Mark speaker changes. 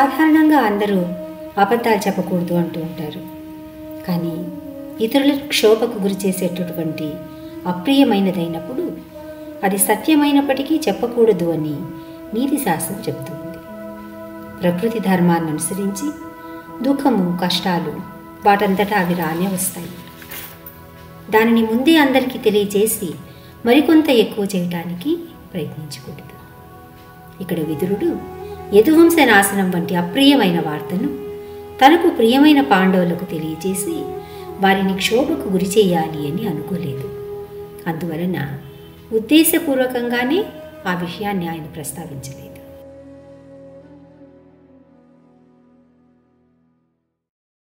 Speaker 1: సాధారణంగా అందరూ అబద్ధాలు చెప్పకూడదు అంటూ ఉంటారు కానీ ఇతరులకు క్షోభకు గురి చేసేటటువంటి అప్రియమైనదైనప్పుడు అది సత్యమైనప్పటికీ చెప్పకూడదు అని నీతి శాస్త్రం చెబుతుంది ప్రకృతి ధర్మాన్ని అనుసరించి దుఃఖము కష్టాలు వాటంతటా అవి రానే వస్తాయి దానిని ముందే అందరికీ తెలియజేసి మరికొంత ఎక్కువ చేయటానికి ప్రయత్నించకూడదు ఇక్కడ విదురుడు యదువంశ నాశనం వంటి అప్రియమైన వార్తను తనకు ప్రియమైన పాండవులకు తెలియజేసి వారిని క్షోభకు గురి చేయాలి అని అనుకోలేదు అందువలన ఉద్దేశపూర్వకంగానే ఆ విషయాన్ని ఆయన ప్రస్తావించలేదు